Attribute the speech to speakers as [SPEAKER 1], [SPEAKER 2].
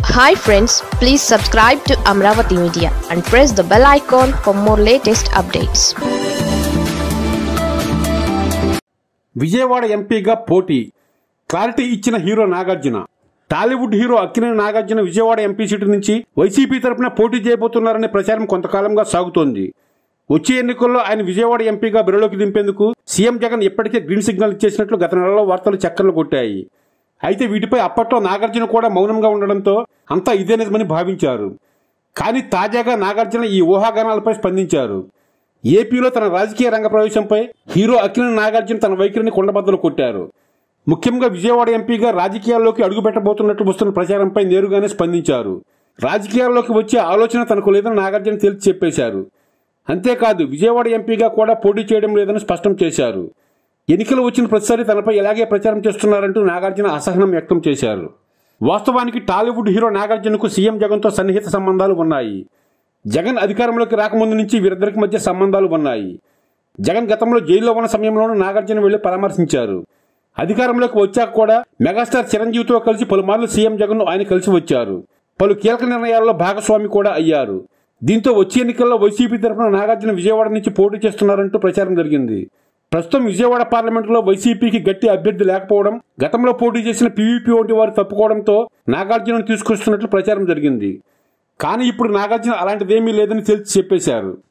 [SPEAKER 1] hi friends please subscribe to Amaravati media and press the bell icon for more latest updates
[SPEAKER 2] Vijayawada ఎంపీగా పోటీ clarity ఇచ్చిన hero Nagarjuna Tollywood hero Akkineni Nagarjuna Vijayawada MP seat నుంచి వైసీపీ తరపున పోటీ చేయబోతున్నారనే ప్రచారం కొంతకాలంగా సాగుతోంది వచ్చే ఎన్నికల్లో ఆయన విజయవాడ ఎంపీగా బరిలోకి దింపేందుకు సీఎం జగన్ ఇప్పటికే గ్రీన్ సిగ్నల్ ఇచ్చేసినట్లు గత నెలలో వార్తలు చక్కర్లు కొట్టాయి అయితే వీటిపై అప్పట్లో నాగార్జున కూడా మౌనంగా ఉండడంతో అంతా ఇదే నిజమని భావించారు కానీ తాజాగా నాగార్జున ఈ ఊహాగానాలపై స్పందించారు ఏపీలో తన రాజకీయ రంగ ప్రవేశంపై హీరో అఖిలేని నాగార్జున తన వైఖరిని కొండబద్దలు కొట్టారు ముఖ్యంగా విజయవాడ ఎంపీగా రాజకీయాల్లోకి అడుగుపెట్టబోతున్నట్టు వస్తున్న ప్రచారంపై నేరుగానే స్పందించారు రాజకీయాల్లోకి వచ్చే ఆలోచన తనకు లేదని నాగార్జున తేల్చి చెప్పేశారు అంతేకాదు విజయవాడ ఎంపీగా కూడా పోటీ చేయడం లేదని స్పష్టం చేశారు ఎన్నికలు వచ్చిన ప్రతిసారి తనపై ఎలాగే ప్రచారం చేస్తున్నారంటూ నాగార్జున అసహనం వ్యక్తం చేశారు వాస్తవానికి టాలీవుడ్ హీరో నాగార్జునకు సీఎం జగన్తో సన్నిహిత సంబంధాలు ఉన్నాయి జగన్ అధికారంలోకి రాకముందు నుంచి వీరిద్దరికి మధ్య సంబంధాలు ఉన్నాయి జగన్ గతంలో జైల్లో ఉన్న సమయంలోనూ నాగార్జున వెళ్లి పరామర్శించారు అధికారంలోకి వచ్చాక కూడా మెగాస్టార్ చిరంజీవితో కలిసి పలుమార్లు సీఎం జగన్ ఆయన కలిసి వచ్చారు పలు కీలక నిర్ణయాల్లో భాగస్వామి కూడా అయ్యారు దీంతో వచ్చే ఎన్నికల్లో వైసీపీ తరఫున నాగార్జున విజయవాడ నుంచి పోటీ చేస్తున్నారంటూ ప్రచారం జరిగింది ప్రస్తుతం విజయవాడ పార్లమెంటులో వైసీపీకి గట్టి అభ్యర్థి లేకపోవడం గతంలో పోటీ చేసిన పీవీపీ వంటి వారు తప్పుకోవడంతో నాగార్జునను తీసుకొస్తున్నట్లు ప్రచారం జరిగింది కానీ ఇప్పుడు నాగార్జున అలాంటిదేమీ లేదని తేల్చి చెప్పేశారు